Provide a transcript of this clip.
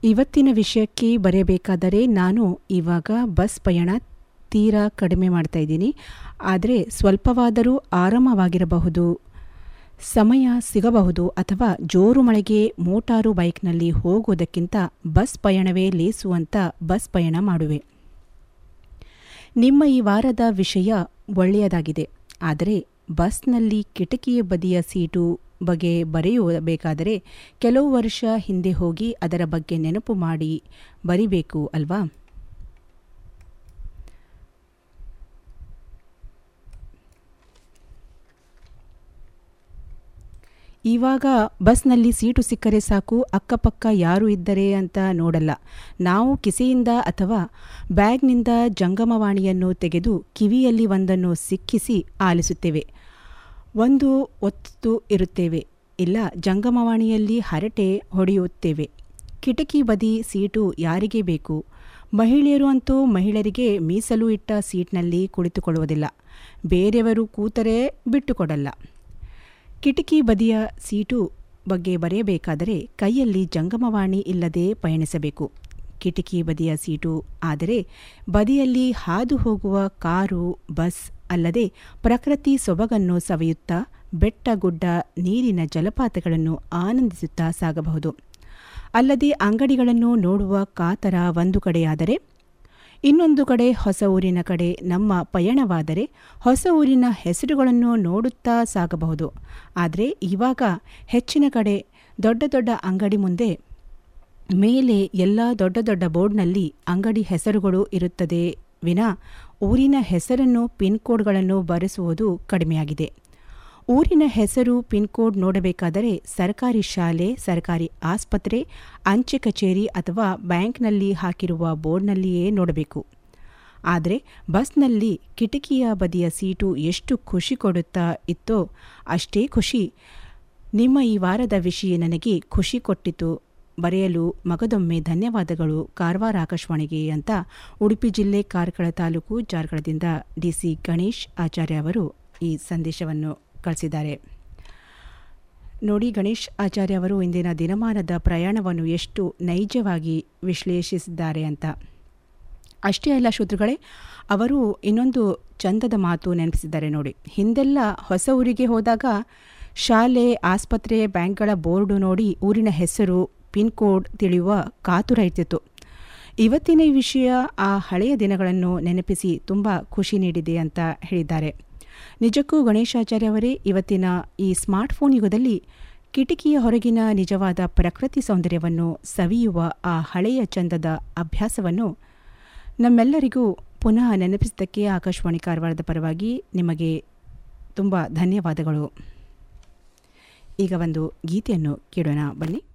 ಇವತ್ತಿನ ವಿಷಯಕ್ಕೆ ಬರೆಯಬೇಕಾದರೆ ನಾನು ಇವಾಗ ಬಸ್ ಪಯಣ ತೀರಾ ಕಡಿಮೆ ಮಾಡ್ತಾ ಇದ್ದೀನಿ ಆದರೆ ಸ್ವಲ್ಪವಾದರೂ ಆರಾಮವಾಗಿರಬಹುದು ಸಮಯ ಸಿಗಬಹುದು ಅಥವಾ ಜೋರು ಮಳೆಗೆ ಮೋಟಾರು ಬೈಕ್ನಲ್ಲಿ ಹೋಗುವುದಕ್ಕಿಂತ ಬಸ್ ಪಯಣವೇ ಲೇಸು ಅಂತ ಬಸ್ ಪಯಣ ಮಾಡುವೆ ನಿಮ್ಮ ಈ ವಾರದ ವಿಷಯ ಒಳ್ಳೆಯದಾಗಿದೆ ಆದರೆ ಬಸ್ನಲ್ಲಿ ಕಿಟಕಿಯ ಬದಿಯ ಸೀಟು ಬಗ್ಗೆ ಬರೆಯಬೇಕಾದರೆ ಕೆಲವು ವರ್ಷ ಹಿಂದೆ ಹೋಗಿ ಅದರ ಬಗ್ಗೆ ನೆನಪು ಮಾಡಿ ಬರಿಬೇಕು ಅಲ್ವಾ ಇವಾಗ ಬಸ್ನಲ್ಲಿ ಸೀಟು ಸಿಕ್ಕರೆ ಸಾಕು ಅಕ್ಕಪಕ್ಕ ಯಾರು ಇದ್ದರೆ ಅಂತ ನೋಡಲ್ಲ ನಾವು ಕಿಸೆಯಿಂದ ಅಥವಾ ಬ್ಯಾಗ್ನಿಂದ ಜಂಗಮವಾಣಿಯನ್ನು ತೆಗೆದು ಕಿವಿಯಲ್ಲಿ ಒಂದನ್ನು ಸಿಕ್ಕಿಸಿ ಆಲಿಸುತ್ತೇವೆ ಒಂದು ಒತ್ತು ಇರುತ್ತೇವೆ ಇಲ್ಲ ಜಂಗಮವಾಣಿಯಲ್ಲಿ ಹರಟೆ ಹೊಡೆಯುತ್ತೇವೆ ಕಿಟಕಿ ಬದಿ ಸೀಟು ಯಾರಿಗೆ ಬೇಕು ಮಹಿಳೆಯರು ಅಂತೂ ಮಹಿಳೆಯರಿಗೆ ಮೀಸಲು ಇಟ್ಟ ಸೀಟ್ನಲ್ಲಿ ಕುಳಿತುಕೊಳ್ಳುವುದಿಲ್ಲ ಬೇರೆಯವರು ಕೂತರೆ ಬಿಟ್ಟುಕೊಡಲ್ಲ ಕಿಟಕಿ ಬದಿಯ ಸೀಟು ಬಗ್ಗೆ ಬರೆಯಬೇಕಾದರೆ ಕೈಯಲ್ಲಿ ಜಂಗಮವಾಣಿ ಇಲ್ಲದೆ ಪಯಣಿಸಬೇಕು ಕಿಟಕಿ ಬದಿಯ ಸೀಟು ಆದರೆ ಬದಿಯಲ್ಲಿ ಹಾದು ಹೋಗುವ ಕಾರು ಬಸ್ ಅಲ್ಲದೆ ಪ್ರಕೃತಿ ಸೊಬಗನ್ನು ಸವಿಯುತ್ತಾ ಬೆಟ್ಟ ಗುಡ್ಡ ನೀರಿನ ಜಲಪಾತಗಳನ್ನು ಆನಂದಿಸುತ್ತಾ ಸಾಗಬಹುದು ಅಲ್ಲದೆ ಅಂಗಡಿಗಳನ್ನು ನೋಡುವ ಕಾತರ ಒಂದು ಕಡೆಯಾದರೆ ಇನ್ನೊಂದು ಕಡೆ ಹೊಸ ಊರಿನ ಕಡೆ ನಮ್ಮ ಪಯಣವಾದರೆ ಹೊಸ ಊರಿನ ಹೆಸರುಗಳನ್ನು ನೋಡುತ್ತಾ ಸಾಗಬಹುದು ಆದರೆ ಇವಾಗ ಹೆಚ್ಚಿನ ಕಡೆ ದೊಡ್ಡ ದೊಡ್ಡ ಅಂಗಡಿ ಮುಂದೆ ಮೇಲೆ ಎಲ್ಲ ದೊಡ್ಡ ದೊಡ್ಡ ಬೋರ್ಡ್ನಲ್ಲಿ ಅಂಗಡಿ ಹೆಸರುಗಳು ಇರುತ್ತದೆ ವಿನಾ ಊರಿನ ಹೆಸರನ್ನು ಪಿನ್ ಕೋಡ್ಗಳನ್ನು ಬರೆಸುವುದು ಕಡಿಮೆಯಾಗಿದೆ ಊರಿನ ಹೆಸರು ಪಿನ್ ಕೋಡ್ ನೋಡಬೇಕಾದರೆ ಸರ್ಕಾರಿ ಶಾಲೆ ಸರ್ಕಾರಿ ಆಸ್ಪತ್ರೆ ಅಂಚೆ ಕಚೇರಿ ಅಥವಾ ಬ್ಯಾಂಕ್ನಲ್ಲಿ ಹಾಕಿರುವ ಬೋರ್ಡ್ನಲ್ಲಿಯೇ ನೋಡಬೇಕು ಆದರೆ ಬಸ್ನಲ್ಲಿ ಕಿಟಕಿಯ ಬದಿಯ ಸೀಟು ಎಷ್ಟು ಖುಷಿ ಕೊಡುತ್ತಾ ಇತ್ತೋ ಅಷ್ಟೇ ಖುಷಿ ನಿಮ್ಮ ಈ ವಾರದ ವಿಷಯ ನನಗೆ ಖುಷಿ ಕೊಟ್ಟಿತು ಬರೆಯಲು ಮಗದೊಮ್ಮೆ ಧನ್ಯವಾದಗಳು ಕಾರವಾರ ಆಕಾಶವಾಣಿಗೆ ಅಂತ ಉಡುಪಿ ಜಿಲ್ಲೆ ಕಾರ್ಕಳ ತಾಲೂಕು ಜಾರ್ಗಳದಿಂದ ಡಿಸಿ ಗಣೇಶ್ ಆಚಾರ್ಯ ಅವರು ಈ ಸಂದೇಶವನ್ನು ಕಳಿಸಿದ್ದಾರೆ ನೋಡಿ ಗಣೇಶ್ ಆಚಾರ್ಯ ಅವರು ಇಂದಿನ ದಿನಮಾನದ ಪ್ರಯಾಣವನ್ನು ಎಷ್ಟು ನೈಜವಾಗಿ ವಿಶ್ಲೇಷಿಸಿದ್ದಾರೆ ಅಂತ ಅಷ್ಟೇ ಅಲ್ಲ ಶ್ರೋತೃಗಳೇ ಅವರು ಇನ್ನೊಂದು ಚಂದದ ಮಾತು ನೆನಪಿಸಿದ್ದಾರೆ ನೋಡಿ ಹಿಂದೆಲ್ಲ ಹೊಸ ಊರಿಗೆ ಹೋದಾಗ ಶಾಲೆ ಆಸ್ಪತ್ರೆ ಬ್ಯಾಂಕ್ಗಳ ಬೋರ್ಡು ನೋಡಿ ಊರಿನ ಹೆಸರು ಪಿನ್ ಕೋಡ್ ತಿಳಿಯುವ ಕಾತುರ ಇರ್ತಿತ್ತು ಇವತ್ತಿನ ಈ ವಿಷಯ ಆ ಹಳೆಯ ದಿನಗಳನ್ನು ನೆನಪಿಸಿ ತುಂಬ ಖುಷಿ ನೀಡಿದೆ ಅಂತ ಹೇಳಿದ್ದಾರೆ ನಿಜಕ್ಕೂ ಗಣೇಶಾಚಾರ್ಯ ಅವರೇ ಇವತ್ತಿನ ಈ ಸ್ಮಾರ್ಟ್ಫೋನ್ ಯುಗದಲ್ಲಿ ಕಿಟಕಿಯ ಹೊರಗಿನ ನಿಜವಾದ ಪ್ರಕೃತಿ ಸೌಂದರ್ಯವನ್ನು ಸವಿಯುವ ಆ ಹಳೆಯ ಚಂದದ ಅಭ್ಯಾಸವನ್ನು ನಮ್ಮೆಲ್ಲರಿಗೂ ಪುನಃ ನೆನಪಿಸಿದ್ದಕ್ಕೆ ಆಕಾಶವಾಣಿ ಕಾರವಾರದ ಪರವಾಗಿ ನಿಮಗೆ ತುಂಬ ಧನ್ಯವಾದಗಳು ಈಗ ಒಂದು ಗೀತೆಯನ್ನು ಕೇಳೋಣ ಬನ್ನಿ